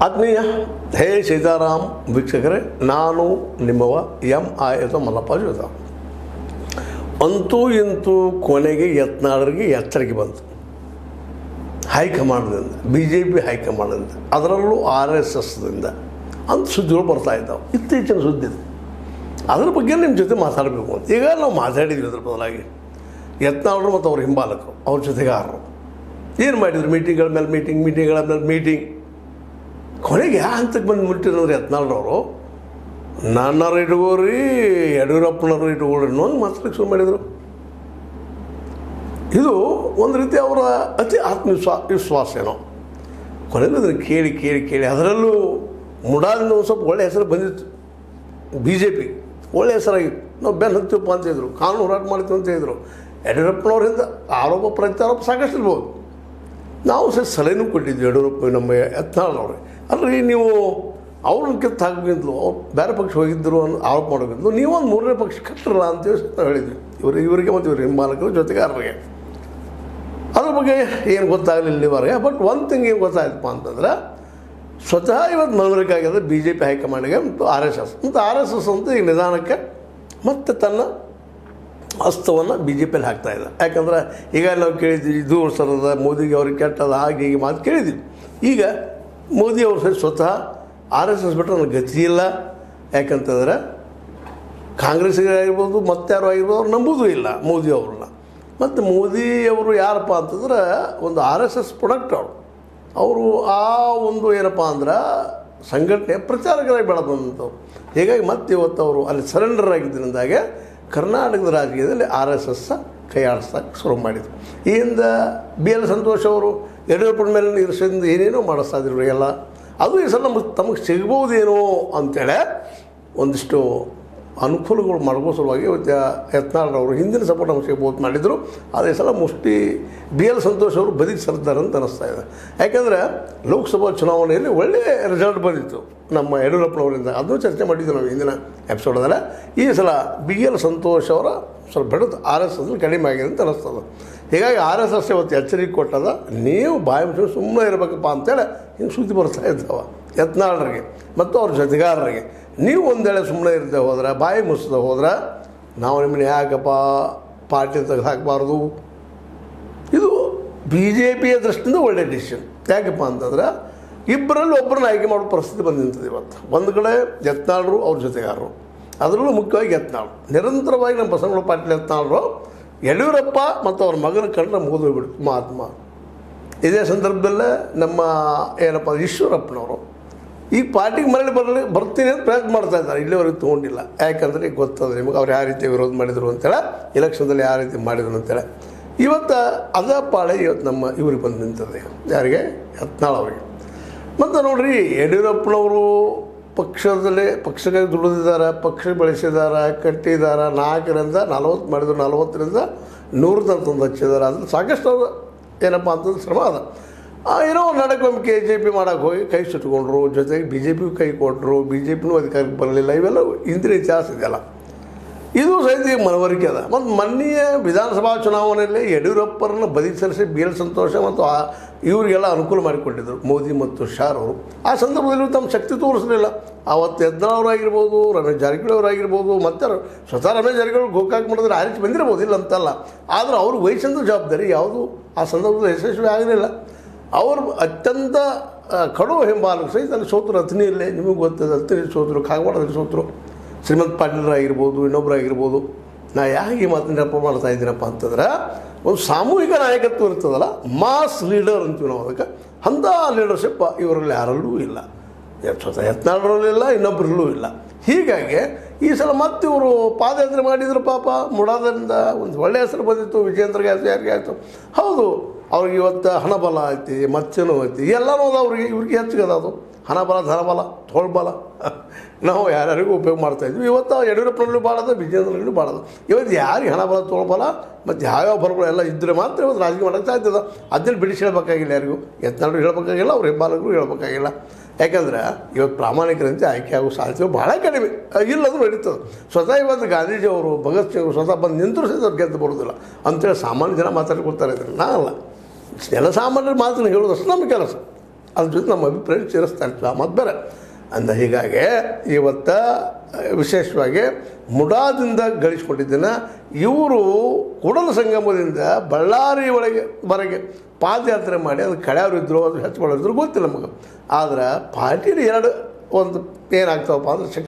ಆತ್ಮೀಯ ಹೇ ಸೀತಾರಾಮ್ ವೀಕ್ಷಕರೇ ನಾನು ನಿಮ್ಮವ ಎಂ ಆಯತ ಮಲ್ಲಪ್ಪ ಜೋತ ಅಂತೂ ಇಂತೂ ಕೊನೆಗೆ ಯತ್ನಾಳರಿಗೆ ಎಚ್ಚರಿಕೆ ಬಂತು ಹೈಕಮಾಂಡ್ದಿಂದ ಬಿ ಜೆ ಪಿ ಹೈಕಮಾಂಡ್ದಿಂದ ಅದರಲ್ಲೂ ಆರ್ ಎಸ್ ಎಸ್ದಿಂದ ಅಂತ ಸುದ್ದಿಗಳು ಬರ್ತಾ ಇದ್ದಾವೆ ಇತ್ತೀಚಿನ ಸುದ್ದಿ ಇದು. ಅದ್ರ ಬಗ್ಗೆ ನಿಮ್ಮ ಜೊತೆ ಮಾತಾಡಬೇಕು ಅಂತ ಈಗ ನಾವು ಮಾತಾಡಿದ್ವಿ ಅದ್ರ ಬದಲಾಗಿ ಯತ್ನಾಳರು ಮತ್ತು ಅವ್ರ ಹಿಂಬಾಲಕರು ಅವ್ರ ಜೊತೆಗಾರರು ಏನು ಮಾಡಿದ್ರು ಮೀಟಿಂಗ್ಗಳ ಮೇಲೆ ಮೀಟಿಂಗ್ ಮೀಟಿಂಗ್ಗಳ ಮೇಲೆ ಮೀಟಿಂಗ್ ಕೊನೆಗೆ ಯಾವ ಹಂತಕ್ಕೆ ಬಂದು ಮುಟ್ಟಿರೋರು ಯತ್ನಾಳ್ರವರು ನನ್ನರು ಇಟ್ಕೋರಿ ಯಡಿಯೂರಪ್ಪನವರು ಇಟ್ಕೊಳ್ರಿ ಅನ್ನೋದು ಮಾತಾಡಕ್ಕೆ ಶುರು ಮಾಡಿದರು ಇದು ಒಂದು ರೀತಿ ಅವರ ಅತಿ ಆತ್ಮವಿಶ್ವಾ ವಿಶ್ವಾಸ ಏನೋ ಕೊನೆಗೆ ಅದನ್ನು ಕೇಳಿ ಕೇಳಿ ಕೇಳಿ ಅದರಲ್ಲೂ ಮುಡಾದಿಂದ ಒಂದು ಸ್ವಲ್ಪ ಒಳ್ಳೆಯ ಹೆಸರು ಬಂದಿತ್ತು ಬಿ ಜೆ ಪಿ ಒಳ್ಳೆಯ ಹೆಸರಾಗಿತ್ತು ನಾವು ಬೆನ್ನು ಹತ್ತಿವಪ್ಪ ಅಂತ ಇದ್ರು ಕಾನೂನು ಹೋರಾಟ ಮಾಡ್ತೀವಿ ಅಂತ ಇದ್ರು ಯಡಿಯೂರಪ್ಪನವರಿಂದ ಆರೋಪ ಪ್ರತ್ಯಾರೋಪ ಸಾಕಷ್ಟು ಇರ್ಬೋದು ನಾವು ಸಹ ಸಲಹೆನೂ ಕೊಟ್ಟಿದ್ವಿ ಯಡಿಯೂರಪ್ಪ ನಮ್ಮ ಯತ್ನಾಳವ್ರೆ ಅಲ್ರಿ ನೀವು ಅವ್ರನ್ನ ಕಿತ್ತು ಹಾಕಿದ್ಲು ಅವ್ರು ಬೇರೆ ಪಕ್ಷ ಹೋಗಿದ್ದರು ಅನ್ನೋ ಆರೋಪ ಮಾಡೋಗಿದ್ಲು ನೀವೊಂದು ಮೂರನೇ ಪಕ್ಷ ಕಟ್ಟರಲ್ಲ ಅಂತೇಳಿ ನಾವು ಹೇಳಿದ್ವಿ ಇವರು ಇವರಿಗೆ ಮತ್ತು ಇವ್ರ ಹಿಂಬಾಲಕರು ಜೊತೆಗಾರರಿಗೆ ಅದ್ರ ಬಗ್ಗೆ ಏನು ಗೊತ್ತಾಗಲಿಲ್ಲ ಇಲ್ಲಿವರೆಗೆ ಬಟ್ ಒಂದು ಥಿಂಗ್ ಏನು ಗೊತ್ತಾಯ್ತಪ್ಪ ಅಂತಂದ್ರೆ ಸ್ವತಃ ಇವತ್ತು ಮನವರಿಕೆ ಆಗಿದೆ ಬಿ ಜೆ ಪಿ ಹೈಕಮಾಂಡ್ಗೆ ಮತ್ತು ಆರ್ ಎಸ್ ಎಸ್ ಮತ್ತು ಆರ್ ಎಸ್ ಎಸ್ ಅಂತ ಈಗ ನಿಧಾನಕ್ಕೆ ಮತ್ತೆ ತನ್ನ ಹಸ್ತವನ್ನು ಬಿ ಜೆ ಪಿಯಲ್ಲಿ ಹಾಕ್ತಾ ಇದೆ ಯಾಕಂದ್ರೆ ಈಗ ನಾವು ಕೇಳಿದ್ವಿ ಇದು ಸರದ ಮೋದಿಗೆ ಅವ್ರಿಗೆ ಕೆಟ್ಟದ ಹಾಗೆ ಹೀಗೆ ಮಾತು ಕೇಳಿದ್ವಿ ಈಗ ಮೋದಿ ಅವರು ಸಹ ಸ್ವತಃ ಆರ್ ಎಸ್ ಎಸ್ ಬಿಟ್ಟರೆ ನನಗೆ ಗತಿ ಇಲ್ಲ ಯಾಕಂತಂದ್ರೆ ಕಾಂಗ್ರೆಸ್ಸಿಗೆ ಆಗಿರ್ಬೋದು ಮತ್ತಾರು ಆಗಿರ್ಬೋದು ಅವ್ರು ನಂಬುವುದೂ ಇಲ್ಲ ಮೋದಿ ಅವ್ರನ್ನ ಮತ್ತು ಮೋದಿ ಅವರು ಯಾರಪ್ಪ ಅಂತಂದ್ರೆ ಒಂದು ಆರ್ ಎಸ್ ಎಸ್ ಪ್ರೊಡಕ್ಟ್ ಅವರು ಅವರು ಆ ಒಂದು ಏನಪ್ಪ ಅಂದ್ರೆ ಸಂಘಟನೆ ಪ್ರಚಾರಕರಾಗಿ ಬೆಳೆದಂಥವ್ರು ಹೀಗಾಗಿ ಮತ್ತೆ ಇವತ್ತು ಅವರು ಅಲ್ಲಿ ಸರೆಂಡರ್ ಆಗಿದ್ದರಿಂದಾಗೆ ಕರ್ನಾಟಕದ ರಾಜಕೀಯದಲ್ಲಿ ಆರ್ ಎಸ್ ಎಸ್ ಕೈ ಆಡಿಸೋಕೆ ಶುರು ಮಾಡಿದರು ಈ ಹಿಂದೆ ಬಿ ಎಲ್ ಸಂತೋಷ್ ಅವರು ಯಡಿಯೂರಪ್ಪನ ಮೇಲೆ ಇರಿಸೋದ್ರಿಂದ ಏನೇನೋ ಮಾಡಿಸ್ತಾ ಇದ್ರು ಎಲ್ಲ ಅದು ಈ ಸಲ ನಮಗೆ ತಮಗೆ ಸಿಗ್ಬೋದೇನೋ ಅಂತೇಳಿ ಒಂದಿಷ್ಟು ಅನುಕೂಲಗಳು ಮಾಡ್ಕೋ ಸಲುವಾಗಿ ಇವತ್ತು ಯತ್ನಾಳರವರು ಹಿಂದಿನ ಸಪೋರ್ಟ್ ನಮಗೆ ಸಿಗ್ಬೋದು ಮಾಡಿದರು ಅದೇ ಸಲ ಮೋಸ್ಟ್ಲಿ ಬಿ ಎಲ್ ಸಂತೋಷ್ ಅವರು ಬದಿಗೆ ಸರ್ತಾರೆ ಅಂತ ಅನ್ನಿಸ್ತಾ ಇದೆ ಯಾಕೆಂದರೆ ಲೋಕಸಭಾ ಚುನಾವಣೆಯಲ್ಲಿ ಒಳ್ಳೆಯ ರಿಸಲ್ಟ್ ಬಂದಿತ್ತು ನಮ್ಮ ಯಡಿಯೂರಪ್ಪನವರಿಂದ ಅದನ್ನು ಚರ್ಚೆ ಮಾಡಿದ್ವಿ ನಾವು ಹಿಂದಿನ ಎಪಿಸೋಡಲ್ಲ ಈ ಸಲ ಬಿ ಎಲ್ ಸಂತೋಷ್ ಅವರ ಸ್ವಲ್ಪ ಬೆಳೆದು ಆರ್ ಎಸ್ ಎಸ್ ಕಡಿಮೆ ಆಗಿದೆ ಅಂತ ಅನ್ನಿಸ್ತದೆ ಹೀಗಾಗಿ ಆರ್ ಎಸ್ ಎಸ್ ಇವತ್ತು ಎಚ್ಚರಿಕೆ ಕೊಟ್ಟದ ನೀವು ಬಾಯಿ ಮುಚ್ಚಿ ಸುಮ್ಮನೆ ಇರಬೇಕಪ್ಪ ಅಂತೇಳಿ ಹಿಂಗೆ ಸುದ್ದಿ ಬರ್ತಾ ಇದ್ದಾವ ಯತ್ನಾಳರಿಗೆ ಮತ್ತು ಅವ್ರ ಜೊತೆಗಾರರಿಗೆ ನೀವು ಒಂದೇಳೆ ಸುಮ್ಮನೆ ಇರದೆ ಹೋದ್ರೆ ಬಾಯಿ ಮುಚ್ಚದೆ ಹೋದ್ರೆ ನಾವು ನಿಮ್ಮನ್ನ ಯಾಕಪ್ಪ ಪಾರ್ಟಿ ತೆಗೆದು ಹಾಕಬಾರ್ದು ಇದು ಬಿ ಜೆ ಪಿಯ ದೃಷ್ಟಿಯಿಂದ ಒಳ್ಳೆಯ ಡಿಸಿಷನ್ ಯಾಕಪ್ಪ ಅಂತಂದ್ರೆ ಇಬ್ಬರಲ್ಲಿ ಒಬ್ಬರನ್ನ ಆಯ್ಕೆ ಮಾಡೋ ಪರಿಸ್ಥಿತಿ ಬಂದು ನಿಂತದೆ ಇವತ್ತು ಒಂದು ಕಡೆ ಯತ್ನಾಳರು ಅವ್ರ ಜೊತೆಗಾರರು ಅದರಲ್ಲೂ ಮುಖ್ಯವಾಗಿ ಯತ್ನಾಳ್ ನಿರಂತರವಾಗಿ ನಮ್ಮ ಬಸವಣ್ಣ ಪಾಟೀಲ್ ಯತ್ನಾಳರು ಯಡಿಯೂರಪ್ಪ ಮತ್ತು ಅವ್ರ ಮಗನ ಕಂಡ್ರೆ ಮುಗಿದು ಹೋಗ್ಬಿಡ್ತು ಮಹಾತ್ಮ ಇದೇ ಸಂದರ್ಭದಲ್ಲೇ ನಮ್ಮ ಏನಪ್ಪ ಈಶ್ವರಪ್ಪನವರು ಈ ಪಾರ್ಟಿಗೆ ಮರಳಿ ಬರಲಿ ಬರ್ತೀನಿ ಅಂತ ಪ್ರಯತ್ನ ಮಾಡ್ತಾ ಇದ್ದಾರೆ ಇಲ್ಲಿವರೆಗೆ ತೊಗೊಂಡಿಲ್ಲ ಯಾಕಂದರೆ ಈಗ ಗೊತ್ತದ ನಿಮಗೆ ಅವ್ರು ಯಾವ ರೀತಿ ವಿರೋಧ ಮಾಡಿದರು ಅಂತೇಳಿ ಎಲೆಕ್ಷನ್ದಲ್ಲಿ ಯಾವ ರೀತಿ ಮಾಡಿದರು ಅಂತೇಳಿ ಇವತ್ತು ಅದ ಪಾಳೆ ಇವತ್ತು ನಮ್ಮ ಇವ್ರಿಗೆ ಬಂದು ನಿಂತದೆ ಯಾರಿಗೆ ಯತ್ನಾಳ್ ಅವರಿಗೆ ಮತ್ತು ನೋಡ್ರಿ ಯಡಿಯೂರಪ್ಪನವರು ಪಕ್ಷದಲ್ಲೇ ಪಕ್ಷಕ್ಕೆ ದುಡಿದಿದ್ದಾರೆ ಪಕ್ಷ ಬೆಳೆಸಿದ್ದಾರೆ ಕಟ್ಟಿದ್ದಾರೆ ನಾಲ್ಕರಿಂದ ನಲವತ್ತು ಮಾಡಿದ್ರು ನಲವತ್ತರಿಂದ ನೂರು ತನಕ ತಂದು ಹಚ್ಚಿದ್ದಾರೆ ಅದ್ರ ಸಾಕಷ್ಟು ಅವ್ರು ಏನಪ್ಪ ಅಂತಂದ್ರೆ ಶ್ರಮ ಅದ ಆ, ಏನೋ ಒಂದು ನಡಕ್ಕೊಮ್ಮೆ ಕೆ ಜೆ ಪಿ ಮಾಡೋಕೆ ಹೋಗಿ ಕೈ ಸುಟ್ಕೊಂಡ್ರು ಜೊತೆಗೆ ಬಿ ಜೆ ಪಿಗೂ ಕೈ ಕೊಟ್ಟರು ಬಿ ಜೆ ಪಿನೂ ಅಧಿಕಾರಕ್ಕೆ ಬರಲಿಲ್ಲ ಇವೆಲ್ಲ ಹಿಂದಿನ ಇತಿಹಾಸ ಇದೆಯಲ್ಲ ಇದು ಸಹಿತ ಈಗ ಮನವರಿಕೆ ಅದ ಮತ್ತು ಮೊನ್ನೆಯ ವಿಧಾನಸಭಾ ಚುನಾವಣೆಯಲ್ಲಿ ಯಡಿಯೂರಪ್ಪರನ್ನ ಬದಿ ಸರಿಸಿ ಬಿ ಎಲ್ ಸಂತೋಷ ಮತ್ತು ಆ ಇವರಿಗೆಲ್ಲ ಅನುಕೂಲ ಮಾಡಿಕೊಟ್ಟಿದ್ದರು ಮೋದಿ ಮತ್ತು ಶಾರ್ ಅವರು ಆ ಸಂದರ್ಭದಲ್ಲಿ ತಮ್ಮ ಶಕ್ತಿ ತೋರಿಸಲಿಲ್ಲ ಆವತ್ತು ಯತ್ನಾಳವರಾಗಿರ್ಬೋದು ರಮೇಶ್ ಜಾರಕಿಹೊಳಿ ಅವರಾಗಿರ್ಬೋದು ಮತ್ತು ಸ್ವತಃ ರಮೇಶ್ ಜಾರಕಿಹೊಳಿ ಗೋಕಾಕ್ ಮಾಡಿದ್ರೆ ಆರಿಸಿ ಬಂದಿರ್ಬೋದು ಇಲ್ಲ ಅಂತಲ್ಲ ಆದರೆ ಅವರು ವಹಿಸಿದ ಜವಾಬ್ದಾರಿ ಯಾವುದು ಆ ಸಂದರ್ಭದಲ್ಲಿ ಯಶಸ್ವಿ ಆಗಲಿಲ್ಲ ಅವರು ಅತ್ಯಂತ ಆ, ಕಡು ಹಿಂಬಾಲಕ ಸಹಿತ ಅಲ್ಲಿ ಸೋತರು ಅತನಿಯಲ್ಲೇ ನಿಮಗೆ ಗೊತ್ತದ ಅತನಿ ಸೋತರು ಕಾಗವಾಡದಲ್ಲಿ ಸೋತರು ಶ್ರೀಮಂತ್ ಪಾಟೀಲರಾಗಿರ್ಬೋದು ಇನ್ನೊಬ್ಬರಾಗಿರ್ಬೋದು ನಾ ಯಾಕೆ ಈ ಮಾತನ್ನ ನೆನಪು ಮಾಡ್ತಾ ಇದ್ದೀನಪ್ಪ ಅಂತಂದ್ರೆ ಒಂದು ಸಾಮೂಹಿಕ ನಾಯಕತ್ವ ಇರ್ತದಲ್ಲ ಮಾಸ್ ಲೀಡರ್ ಅಂತೀವಿ ನಾವು ಅದಕ್ಕೆ ಅಂಥ ಲೀಡರ್ಶಿಪ್ ಇವರಲ್ಲಿ ಯಾರಲ್ಲೂ ಇಲ್ಲ ಸ್ವತಃ ಯತ್ನಾಳರಲ್ಲೂ ಇಲ್ಲ ಇನ್ನೊಬ್ಬರಲ್ಲೂ ಇಲ್ಲ ಹೀಗಾಗಿ ಈ ಸಲ ಮತ್ತೆ ಇವರು ಪಾದಯಾತ್ರೆ ಮಾಡಿದ್ರು ಪಾಪ ಮುಡಾದಿಂದ ಒಂದು ಒಳ್ಳೆಯ ಹೆಸರು ಬಂದಿತ್ತು ವಿಜೇಂದ್ರಗೆ ಆಯ್ತು ಯಾರಿಗೆ ಆಯಿತು ಹೌದು ಅವ್ರಿಗೆ ಇವತ್ತು ಹಣಬಲ ಐತಿ ಮಚ್ಚನೂ ಐತಿ ಎಲ್ಲನೂ ಅದ ಅವ್ರಿಗೆ ಇವ್ರಿಗೆ ಹೆಚ್ಚಿಗೆ ಅದು ಹಣಬಲ ಧನಬಲ ತೋಳ್ಬಲ ನಾವು ಯಾರ್ಯಾರಿಗೂ ಉಪಯೋಗ ಮಾಡ್ತಾ ಇದ್ವಿ ಇವತ್ತು ಯಡಿಯೂರಪ್ಪನಲ್ಲೂ ಭಾಳ ಅದ ವಿಜೇಂದ್ರನಲ್ಲೂ ಭಾಳ ಅದ ಇವತ್ತು ಯಾರಿಗೆ ಹಣಬಲ ತೋಳ್ಬಲ ಮತ್ತು ಯಾವ್ಯಾವ ಬಲಗಳು ಎಲ್ಲ ಇದ್ದರೆ ಮಾತ್ರ ಇವತ್ತು ರಾಜಕೀಯ ಮಾಡೋಕ್ಕೆ ಸಾಧ್ಯ ಅದ ಅದನ್ನು ಬಿಡಿಸಿ ಹೇಳ್ಬೇಕಾಗಿಲ್ಲ ಯಾರಿಗೂ ಯತ್ನಾಳು ಹೇಳ್ಬೇಕಾಗಿಲ್ಲ ಅವ್ರ ಹೆಬ್ಬಾಲಕರು ಹೇಳ್ಬೇಕಾಗಿಲ್ಲ ಯಾಕಂದ್ರೆ ಇವತ್ತು ಪ್ರಾಮಾಣಿಕರಂತೆ ಆಯ್ಕೆ ಆಗೋ ಸಾಧ್ಯತೆ ಭಾಳ ಕಡಿಮೆ ಇಲ್ಲದು ನಡೀತದೆ ಸ್ವತಃ ಇವತ್ತು ಗಾಂಧೀಜಿ ಅವರು ಭಗತ್ ಸಿಂಗ್ ಅವರು ಸ್ವತಃ ಬಂದು ನಿಂತರೂ ಸಹಿತ ಅವ್ರು ಗೆದ್ದು ಬರೋದಿಲ್ಲ ಅಂತೇಳಿ ಸಾಮಾನ್ಯ ಜನ ಮಾತಾಡ್ಕೊಳ್ತಾರೆ ಇದ್ರೆ ನಾ ಅಲ್ಲ ಜನಸಾಮಾನ್ಯರ ಮಾತನ್ನು ಹೇಳೋದಷ್ಟು ನಮ್ಮ ಕೆಲಸ ಅದ್ರ ಜೊತೆ ನಮ್ಮ ಅಭಿಪ್ರಾಯ ಸೇರಿಸ್ತಾ ಇರ್ತೀವಿ ಮತ್ತು ಬೇರೆ ಅಂದ ಹೀಗಾಗಿ ಇವತ್ತು ವಿಶೇಷವಾಗಿ ಮುಡಾದಿಂದ ಗಳಿಸ್ಕೊಂಡಿದ್ದನ್ನ ಇವರು ಕೂಡಲ ಸಂಗಮದಿಂದ ಬಳ್ಳಾರಿ ಒಳಗೆ ಬರಗೆ ಪಾದಯಾತ್ರೆ ಮಾಡಿ ಅದು ಕಳೆಯವರು ಇದ್ರು ಅದು ಹೆಚ್ಚು ಮಾಡೋರು ಗೊತ್ತಿಲ್ಲ ನಮಗೆ ಆದ್ರೆ ಪಾರ್ಟಿಲಿ ಎರಡು ಒಂದು ಏನಾಗ್ತಾವಪ್ಪ ಅಂದ್ರೆ